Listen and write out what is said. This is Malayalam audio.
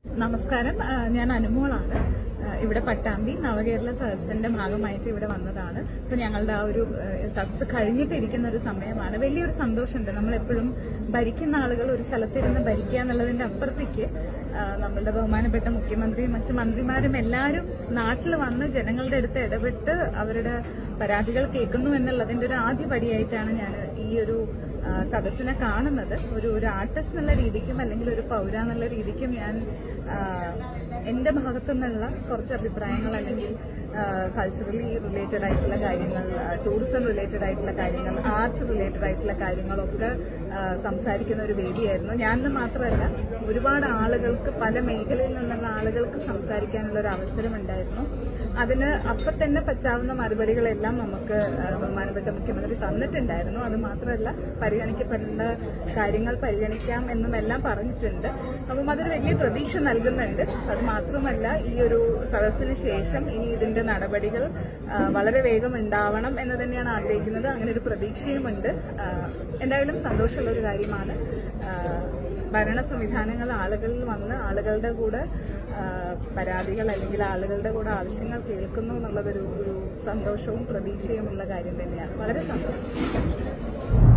നമസ്കാരം ആ, ഞാൻ അനുമോളാണ് ആ, ഇവിടെ പട്ടാമ്പി നവകേരള സദസ്സിന്റെ ഭാഗമായിട്ട് ഇവിടെ വന്നതാണ് ഇപ്പൊ ഞങ്ങളുടെ ആ ഒരു ആ, സദസ്സ് കഴിഞ്ഞിട്ടിരിക്കുന്ന ഒരു സമയമാണ് വലിയൊരു സന്തോഷമുണ്ട് നമ്മളെപ്പോഴും ഭരിക്കുന്ന ആളുകൾ ഒരു സ്ഥലത്തിരുന്ന് ഭരിക്കുക എന്നുള്ളതിന്റെ അപ്പുറത്തേക്ക് ആ, നമ്മളുടെ ബഹുമാനപ്പെട്ട മുഖ്യമന്ത്രിയും മറ്റു മന്ത്രിമാരും എല്ലാവരും നാട്ടിൽ വന്ന് ജനങ്ങളുടെ അടുത്ത് ഇടപെട്ട് അവരുടെ പരാതികൾ കേൾക്കുന്നു എന്നുള്ളതിന്റെ ഒരു ആദ്യ പടിയായിട്ടാണ് ഞാൻ ഈ ഒരു ആ, സദസ്സിനെ കാണുന്നത് ഒരു ഒരു ആർട്ടിസ്റ്റ് എന്നുള്ള രീതിക്കും അല്ലെങ്കിൽ ഒരു പൗര എന്നുള്ള രീതിക്കും ഞാൻ ആ, എന്റെ ഭാഗത്തു നിന്നുള്ള കുറച്ച് അഭിപ്രായങ്ങൾ അല്ലെങ്കിൽ കൾച്ചറലി റിലേറ്റഡ് ആയിട്ടുള്ള കാര്യങ്ങൾ ടൂറിസം റിലേറ്റഡ് ആയിട്ടുള്ള കാര്യങ്ങൾ ആർട്ട് റിലേറ്റഡ് ആയിട്ടുള്ള കാര്യങ്ങളൊക്കെ ആ, സംസാരിക്കുന്ന ഒരു വേദിയായിരുന്നു ഞാൻ മാത്രമല്ല ഒരുപാട് ആളുകൾക്ക് പല മേഖലയിൽ നിന്നുള്ള ആളുകൾക്ക് സംസാരിക്കാനുള്ള ഒരു അവസരം ഉണ്ടായിരുന്നു അതിന് അപ്പൊ തന്നെ പറ്റാവുന്ന മറുപടികളെല്ലാം നമുക്ക് ആ, ബഹുമാനപ്പെട്ട മുഖ്യമന്ത്രി തന്നിട്ടുണ്ടായിരുന്നു അത് മാത്രമല്ല പരിഗണിക്കപ്പെടേണ്ട കാര്യങ്ങൾ പരിഗണിക്കാം എന്നും എല്ലാം പറഞ്ഞിട്ടുണ്ട് അപ്പം അതൊരു വലിയ പ്രതീക്ഷ നൽകുന്നുണ്ട് അത് മാത്രമല്ല ഈ ഒരു സദസ്സിന് ശേഷം ഇനി ഇതിന്റെ നടപടികൾ ആ, വളരെ വേഗം ഉണ്ടാവണം എന്ന് തന്നെയാണ് ആഗ്രഹിക്കുന്നത് അങ്ങനെ ഒരു പ്രതീക്ഷയുമുണ്ട് ആ, എന്തായാലും സന്തോഷമുള്ള ഒരു കാര്യമാണ് ആ, ഭരണ സംവിധാനങ്ങൾ ആളുകളിൽ വന്ന് ആളുകളുടെ കൂടെ ആ, പരാതികൾ അല്ലെങ്കിൽ ആളുകളുടെ കൂടെ ആവശ്യങ്ങൾ കേൾക്കുന്നു എന്നുള്ളതൊരു ഒരു സന്തോഷവും പ്രതീക്ഷയുമുള്ള കാര്യം തന്നെയാണ് വളരെ സന്തോഷം